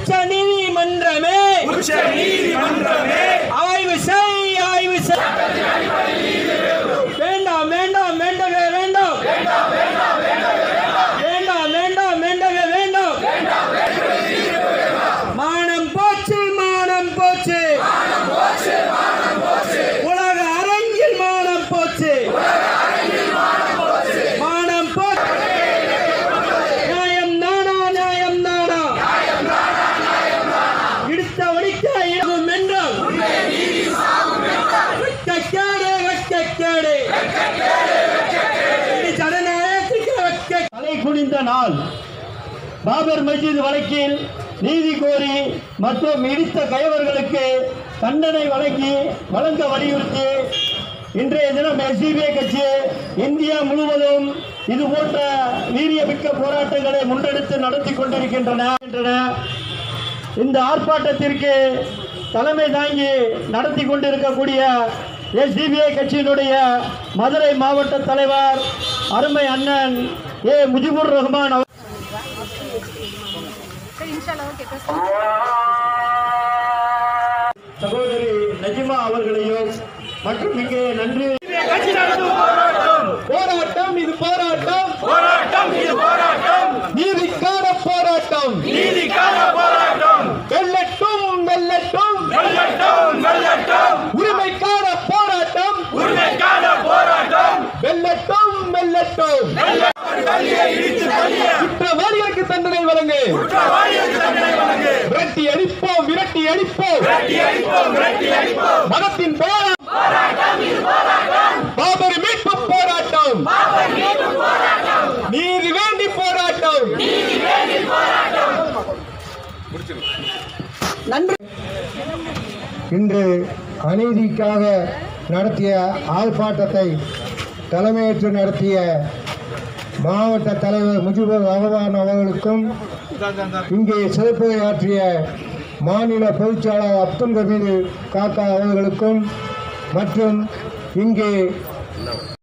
உச்ச நீதிமன்றமே உச்ச நீதிமன்றமே ஆய்வு செய் ஆய்வு செய் வேண்டாம் வேண்டாம் வேண்டவே வேண்டாம் வேண்டாம் வேண்டாம் வேண்டவே வேண்டாம் மானம் போச்சு மானம் போச்சு உலக அரங்கில் மானம் போச்சு மானம் போச்சு நியாயம் தானா நியாயம் தானா இடுத்த வடிக்க இழகும் என்றும் வெட்கக்கேடு வெட்கக்கேடு இது ஜனநாயகத்துக்கு வெட்க தலை குனிந்த நாள் பாபர் மஸ்ஜித் வழக்கில் நீதி கோரி மற்றும் இடித்த கயவர்களுக்கு தண்டனை வழங்கி வழங்க வலியுறுத்தி இன்றைய தினம் எஸ்டிபிஐ கட்சி இந்தியா முழுவதும் இது போன்ற வீரியமிக்க போராட்டங்களை முன்னெடுத்து நடத்தி கொண்டிருக்கின்றன இந்த ஆர்ப்பாட்டத்திற்கு தலைமை தாங்கி நடத்தி கொண்டிருக்கக்கூடிய எஸ்டிபிஐ கட்சியினுடைய மதுரை மாவட்ட தலைவர் அருமை அண்ணன் ஏ முஜிபுர் ரஹ்மான் அவர் तो इंशाल्लाह ओके तो சகோதரி நஜிமா அவர்களையும் மற்றும் இங்கே நன்றி கட்சி நடத்தும் போராட்டம் போராட்டம் இது போராட்டம் போராட்டம் இது போராட்டம் நீதிக்கான போராட்டம் நீதிக்கான போராட்டம் வெல்லட்டும் வெல்லட்டும் வெல்லட்டும் வெல்லட்டும் உரிமைக்கான போராட்டம் உரிமைக்கான போராட்டம் வெல்லட்டும் வெல்லட்டும் கல்வியை இடித்து தள்ளிய குற்றவாளிகளுக்கு தண்டனை வழங்கு குற்றவாளிகளுக்கு தண்டனை வழங்கு விரட்டி அடிப்போம் விரட்டி அடிப்போம் விரட்டி அடிப்போம் விரட்டி அடிப்போம் மதத்தின் போராட்டம் பாபர் மீட்பு போராட்டம் நீதி வேண்டி போராட்டம் இன்று அநீதிக்காக நடத்திய ஆர்ப்பாட்டத்தை தலைமையேற்று நடத்திய மாவட்ட தலைவர் முஜிபுர் ரஹ்மான் அவர்களுக்கும் இங்கே சிறப்புரை ஆற்றிய மாநில பொதுச்செயலாளர் அப்துல் கபீர் காக்கா அவர்களுக்கும் மற்றும் இங்கே